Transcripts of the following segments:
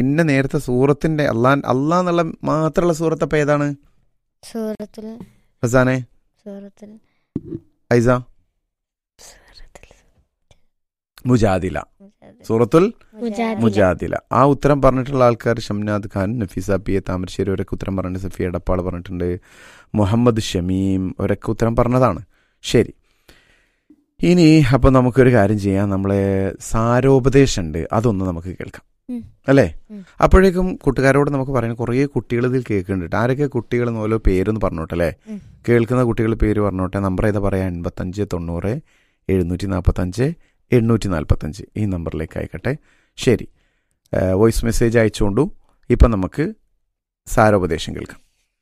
പിന്നെ നേരത്തെ സൂറത്തിന്റെ അള്ളാൻ അള്ളാ എന്നുള്ള മാത്രമുള്ള സൂറത്ത് അപ്പം ഏതാണ് സൂറത്തുൽ ഫസാനെ സൂറത്തുൽ ഐസ സൂറത്തുൽ മുജാദില മുജാദില. സൂറത്തുൽ മുജാദില. മുജാദില ആ ഉത്തരം പറഞ്ഞിട്ടുള്ള ആൾക്കാർ ഷംനാദ് ഖാൻ നഫീസ പി എ താമരശ്ശേരി അവരൊക്കെ ഉത്തരം പറഞ്ഞിട്ടുണ്ട് സഫിയ എടപ്പാൾ പറഞ്ഞിട്ടുണ്ട് മുഹമ്മദ് ഷമീം അവരൊക്കെ ഉത്തരം പറഞ്ഞതാണ് ശരി ഇനി അപ്പം നമുക്കൊരു കാര്യം ചെയ്യാം നമ്മളെ സാരോപദേശം ഉണ്ട് അതൊന്ന് നമുക്ക് കേൾക്കാം ഉം. അല്ലേ ഉം. അപ്പോഴേക്കും കൂട്ടുകാരോട് നമുക്ക് പറയുന്നത് കുറേ കുട്ടികൾ ഇതിൽ കേൾക്കുന്നുണ്ട് ആരൊക്കെ കുട്ടികൾ എന്ന് ഓരോ പേരൊന്ന് പറഞ്ഞോട്ടെ അല്ലേ ഉം. കേൾക്കുന്ന കുട്ടികൾ പേര് പറഞ്ഞോട്ടെ നമ്പർ ഏതാ പറയാം എൺപത്തഞ്ച് തൊണ്ണൂറ് എഴുന്നൂറ്റി നാൽപ്പത്തഞ്ച് എണ്ണൂറ്റി നാൽപ്പത്തഞ്ച് ഈ നമ്പറിലേക്ക് അയക്കട്ടെ ശരി വോയിസ് മെസ്സേജ് അയച്ചുകൊണ്ടു ഇപ്പം നമുക്ക് സാരോപദേശം കേൾക്കാം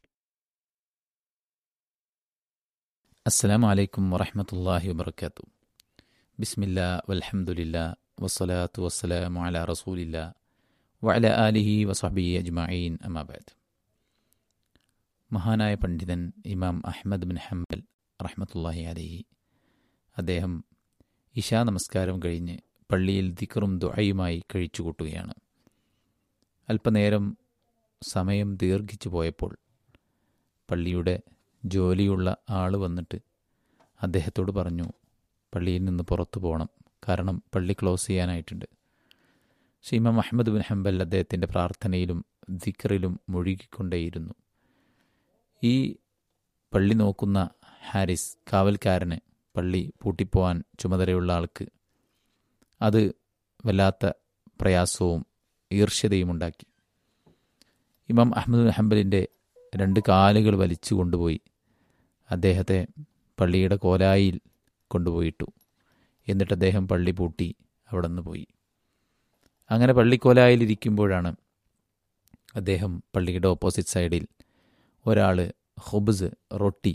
അസ്സലാം വലൈക്കും വറഹമത്തല്ലാഹി വബർക്കാത്തു ബിസ്മില്ല വൽഹംദുലില്ല വസ്സലാത്തു വസ്സലാമു അല റസൂലില്ല വഅല ആലിഹി വസഹബി അജ്മഈൻ അമാബാദ് മഹാനായ പണ്ഡിതൻ ഇമാം അഹ്മദ് ബിൻ ഹംബൽ റഹ്മത്തുല്ലാഹി അലഹി അദ്ദേഹം ഇശാ നമസ്കാരം കഴിഞ്ഞ് പള്ളിയിൽ ദിക്റും ദുആയുമായി കഴിച്ചുകൂട്ടുകയാണ് അല്പനേരം സമയം ദീർഘിച്ചു പോയപ്പോൾ പള്ളിയുടെ ജോലിയുള്ള ആൾ വന്നിട്ട് അദ്ദേഹത്തോട് പറഞ്ഞു പള്ളിയിൽ നിന്ന് പുറത്തു പോകണം കാരണം പള്ളി ക്ലോസ് ചെയ്യാനായിട്ടുണ്ട് ഷീമ അഹമ്മദ് ബിൻ ഹംബൽ അദ്ദേഹത്തിൻ്റെ പ്രാർത്ഥനയിലും ദിക്കറിലും മുഴുകിക്കൊണ്ടേയിരുന്നു ഈ പള്ളി നോക്കുന്ന ഹാരിസ് കാവൽക്കാരന് പള്ളി പൂട്ടിപ്പോവാൻ ചുമതലയുള്ള ആൾക്ക് അത് വല്ലാത്ത പ്രയാസവും ഈർഷ്യതയും ഉണ്ടാക്കി ഇമാം അഹമ്മദ് ബിൻ ഹംബലിൻ്റെ രണ്ട് കാലുകൾ വലിച്ചു കൊണ്ടുപോയി അദ്ദേഹത്തെ പള്ളിയുടെ കോലായിൽ കൊണ്ടുപോയിട്ടു എന്നിട്ട് അദ്ദേഹം പള്ളി പൂട്ടി അവിടെ നിന്ന് പോയി അങ്ങനെ പള്ളിക്കോലായിലിരിക്കുമ്പോഴാണ് അദ്ദേഹം പള്ളിയുടെ ഓപ്പോസിറ്റ് സൈഡിൽ ഒരാൾ ഹൊബ്സ് റൊട്ടി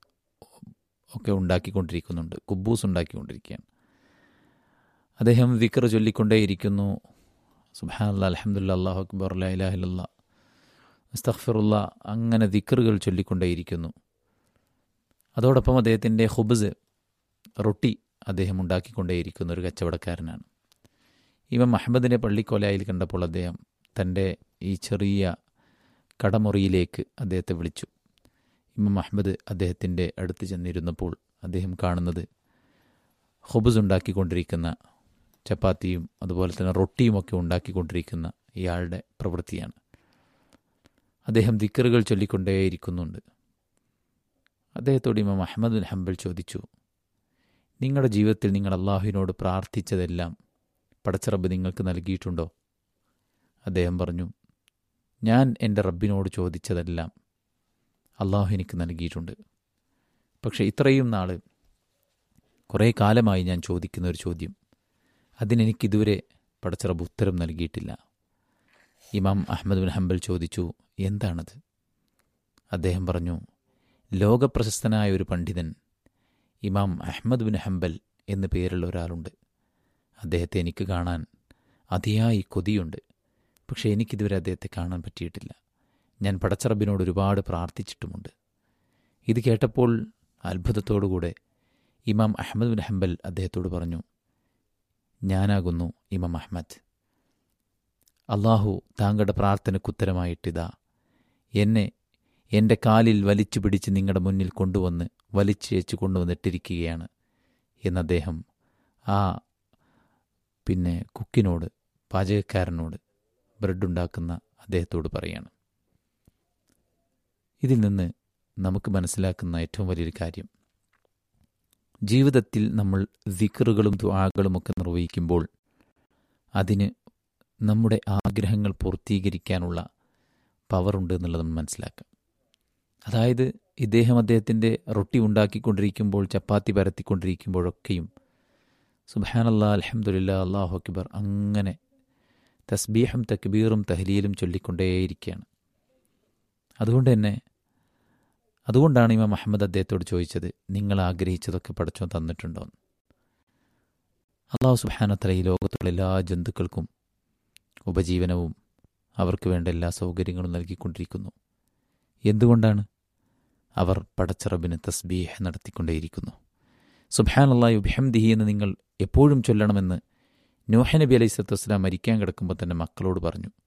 ഒക്കെ ഉണ്ടാക്കിക്കൊണ്ടിരിക്കുന്നുണ്ട് കുബൂസ് ഉണ്ടാക്കിക്കൊണ്ടിരിക്കുകയാണ് അദ്ദേഹം വിക്ർ ചൊല്ലിക്കൊണ്ടേയിരിക്കുന്നു സുബാനല്ല അലഹമുല്ല അള്ളാഹു അക്ബർ ഇലാഹില്ല അസ്തഖ്ഫിറുള്ള അങ്ങനെ ദിക്കറുകൾ ചൊല്ലിക്കൊണ്ടേയിരിക്കുന്നു അതോടൊപ്പം അദ്ദേഹത്തിൻ്റെ ഹുബ്സ് റൊട്ടി അദ്ദേഹം ഉണ്ടാക്കിക്കൊണ്ടേയിരിക്കുന്ന ഒരു കച്ചവടക്കാരനാണ് ഇവൻ മഹമ്മദിനെ പള്ളിക്കൊലയിൽ കണ്ടപ്പോൾ അദ്ദേഹം തൻ്റെ ഈ ചെറിയ കടമുറിയിലേക്ക് അദ്ദേഹത്തെ വിളിച്ചു ഇമാം അഹമ്മദ് അദ്ദേഹത്തിൻ്റെ അടുത്ത് ചെന്നിരുന്നപ്പോൾ അദ്ദേഹം കാണുന്നത് ഹുബ്സ് ഉണ്ടാക്കിക്കൊണ്ടിരിക്കുന്ന ചപ്പാത്തിയും അതുപോലെ തന്നെ റൊട്ടിയുമൊക്കെ ഉണ്ടാക്കിക്കൊണ്ടിരിക്കുന്ന ഇയാളുടെ പ്രവൃത്തിയാണ് അദ്ദേഹം ദിക്കറുകൾ ചൊല്ലിക്കൊണ്ടേയിരിക്കുന്നുണ്ട് അദ്ദേഹത്തോട് ഇമാം അഹമ്മദ് ബിൻ ഹംബൽ ചോദിച്ചു നിങ്ങളുടെ ജീവിതത്തിൽ നിങ്ങൾ അള്ളാഹുവിനോട് പ്രാർത്ഥിച്ചതെല്ലാം പടച്ചറബ് നിങ്ങൾക്ക് നൽകിയിട്ടുണ്ടോ അദ്ദേഹം പറഞ്ഞു ഞാൻ എൻ്റെ റബ്ബിനോട് ചോദിച്ചതെല്ലാം അള്ളാഹു എനിക്ക് നൽകിയിട്ടുണ്ട് പക്ഷേ ഇത്രയും നാൾ കുറേ കാലമായി ഞാൻ ചോദിക്കുന്ന ഒരു ചോദ്യം അതിനെനിക്കിതുവരെ പടച്ചറബ് ഉത്തരം നൽകിയിട്ടില്ല ഇമാം അഹമ്മദ് ബിൻ ഹംബൽ ചോദിച്ചു എന്താണത് അദ്ദേഹം പറഞ്ഞു ലോകപ്രശസ്തനായ ഒരു പണ്ഡിതൻ ഇമാം അഹമ്മദ് ബിൻ ഹംബൽ എന്നു പേരുള്ള ഒരാളുണ്ട് അദ്ദേഹത്തെ എനിക്ക് കാണാൻ അതിയായി കൊതിയുണ്ട് പക്ഷേ എനിക്കിതുവരെ അദ്ദേഹത്തെ കാണാൻ പറ്റിയിട്ടില്ല ഞാൻ പടച്ചറബിനോട് ഒരുപാട് പ്രാർത്ഥിച്ചിട്ടുമുണ്ട് ഇത് കേട്ടപ്പോൾ അത്ഭുതത്തോടുകൂടെ ഇമാം അഹമ്മദ് ബിൻ ഹംബൽ അദ്ദേഹത്തോട് പറഞ്ഞു ഞാനാകുന്നു ഇമാം അഹമ്മദ് അള്ളാഹു താങ്കളുടെ പ്രാർത്ഥനയ്ക്കുത്തരമായിട്ടിതാ എന്നെ എൻ്റെ കാലിൽ വലിച്ചു പിടിച്ച് നിങ്ങളുടെ മുന്നിൽ കൊണ്ടുവന്ന് വലിച്ചേച്ച് കൊണ്ടുവന്നിട്ടിരിക്കുകയാണ് എന്ന് അദ്ദേഹം ആ പിന്നെ കുക്കിനോട് പാചകക്കാരനോട് ബ്രെഡ് ഉണ്ടാക്കുന്ന അദ്ദേഹത്തോട് പറയാണ് ഇതിൽ നിന്ന് നമുക്ക് മനസ്സിലാക്കുന്ന ഏറ്റവും വലിയൊരു കാര്യം ജീവിതത്തിൽ നമ്മൾ ദിക്കറുകളും ദ്വാകളുമൊക്കെ നിർവഹിക്കുമ്പോൾ അതിന് നമ്മുടെ ആഗ്രഹങ്ങൾ പൂർത്തീകരിക്കാനുള്ള പവറുണ്ട് എന്നുള്ളത് നമ്മൾ മനസ്സിലാക്കാം അതായത് ഇദ്ദേഹം അദ്ദേഹത്തിൻ്റെ റൊട്ടി ഉണ്ടാക്കിക്കൊണ്ടിരിക്കുമ്പോൾ ചപ്പാത്തി പരത്തിക്കൊണ്ടിരിക്കുമ്പോഴൊക്കെയും സുബാനല്ലാ അലഹമുല്ല അള്ളാഹു അക്ബർ അങ്ങനെ തസ്ബീഹും തക്ബീറും തഹലീലും ചൊല്ലിക്കൊണ്ടേയിരിക്കുകയാണ് അതുകൊണ്ട് തന്നെ അതുകൊണ്ടാണ് ഇമാം മുഹമ്മദ് അദ്ദേഹത്തോട് ചോദിച്ചത് നിങ്ങൾ ആഗ്രഹിച്ചതൊക്കെ പഠിച്ചോ തന്നിട്ടുണ്ടോ എന്ന് അള്ളാഹു സുബാനത്തല ഈ ലോകത്തുള്ള എല്ലാ ജന്തുക്കൾക്കും ഉപജീവനവും അവർക്ക് വേണ്ട എല്ലാ സൗകര്യങ്ങളും നൽകിക്കൊണ്ടിരിക്കുന്നു എന്തുകൊണ്ടാണ് അവർ പടച്ചറബിന് തസ്ബീഹ് നടത്തിക്കൊണ്ടേയിരിക്കുന്നു സുബാൻ അള്ളാഹു ബിഹംദിഹി എന്ന് നിങ്ങൾ എപ്പോഴും ചൊല്ലണമെന്ന് നൂഹ നബി അലൈഹി സ്വലത്തു വസ്സലാം മരിക്കാൻ കിടക്കുമ്പോൾ തന്നെ മക്കളോട് പറഞ്ഞു